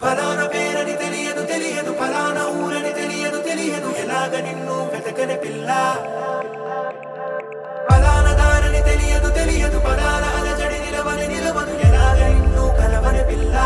ఫలానా పేరని తెలియదు తెలియదు ఫలానా ఊరని తెలియదు తెలియదు ఎలాగ నిన్ను వెతకని పిల్ల ఫలానా దారని తెలియదు తెలియదు పదాల అలజడి నిలవని నిలవదు ఎలాగ నిన్ను కలవని పిల్ల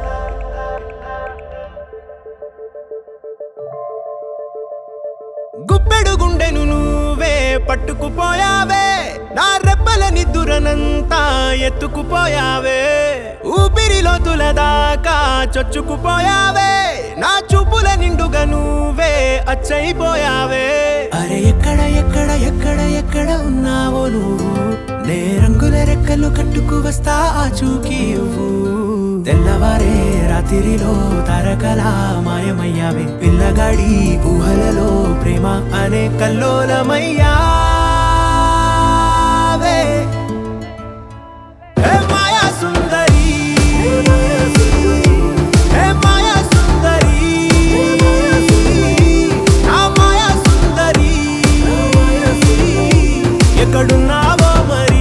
గుప్పెడు గుండెను నువ్వే పట్టుకుపోయావే నా రెప్పల నిద్దురనంతా ఎత్తుకుపోయావే ఊపిరిలో తులదాకా చొచ్చుకుపోయావే నా చూపుల నిండుగా నువ్వే అచ్చయిపోయావే అరే ఎక్కడ ఎక్కడ ఎక్కడ ఎక్కడ ఉన్నావో నువ్వు నే రంగుల రెక్కలు కట్టుకు వస్తా ఆ చూకి ఇవ్వు తెల్లవారే రాత్రిలో తారకలా మాయమయ్యావే పిల్లగాడి ఊహలలో ప్రేమ అనే కల్లోలమయ్యావే హే మాయా సుందరి హే మాయా సుందరి నా మాయా సుందరి ఎక్కడున్నావో మరి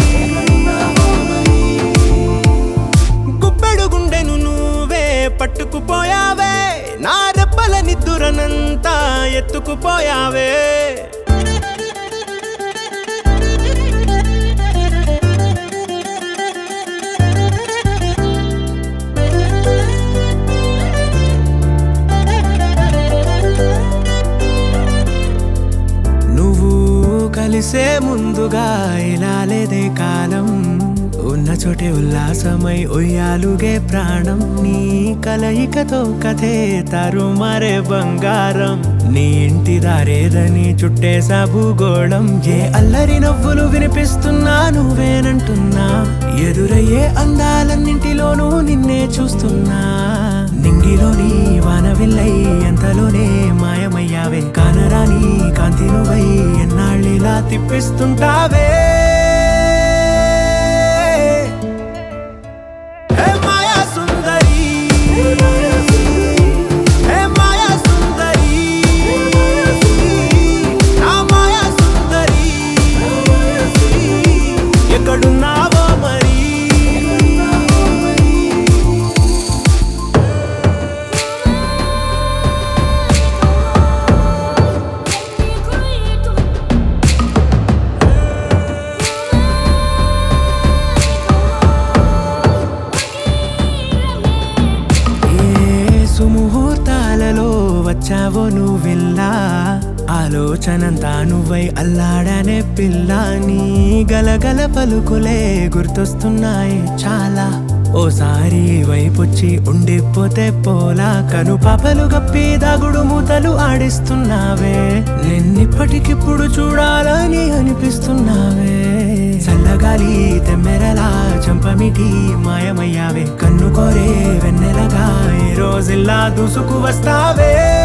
గుప్పెడు గుండెను నువ్వే పట్టుకుపోయావే నా రెప్పల నిద్దురనంతా ఎత్తుకుపోయావే నువ్వు కలిసే ముందుగా ఇలా లేదే కాలం ఉన్న చోటే ఉల్లాసమై ఉయ్యాలుగే ప్రాణం నీ కలయికతో కథే తరుమరే బంగారం నీ ఇంటి దారేదని చుట్టేసా భూగోళం ఏ అల్లరి నవ్వులు వినిపిస్తున్నా నువ్వేనంటున్నా ఎదురయ్యే అందాలన్నింటిలోనూ నిన్నే చూస్తున్నా నింగిలోని వానవిల్లై ఎంతలోనే మాయమయ్యావే కానరాని కాంతి నువ్వై ఎన్నాళ్ళిలా తిప్పిస్తుంటావే హే మాయా సుందరి హే మాయా సుందరి నా మాయా సుందరి ఎక్కడున్నావో మరి ఏ సుముహూర్తాలలో వచ్చావో నువ్విల్లా ఆలోచనంతా నువ్వై అల్లాడనే పిల్ల నీ గలగల పలుకులే గుర్తొస్తున్నాయి చాలా ఓసారి వైపొచ్చి ఉండిపోతే పోలా కను పాపలు గప్పి దాగుడు మూతలు ఆడిస్తున్నావే నిన్నిప్పటికిప్పుడు చూడాలని అనిపిస్తున్నావే చల్లగాలి తెమ్మెరలా చంపమిటి మాయమయ్యావే కన్ను కోరే వెన్నెలగా ఈ రోజుల్లా దూసుకు వస్తావే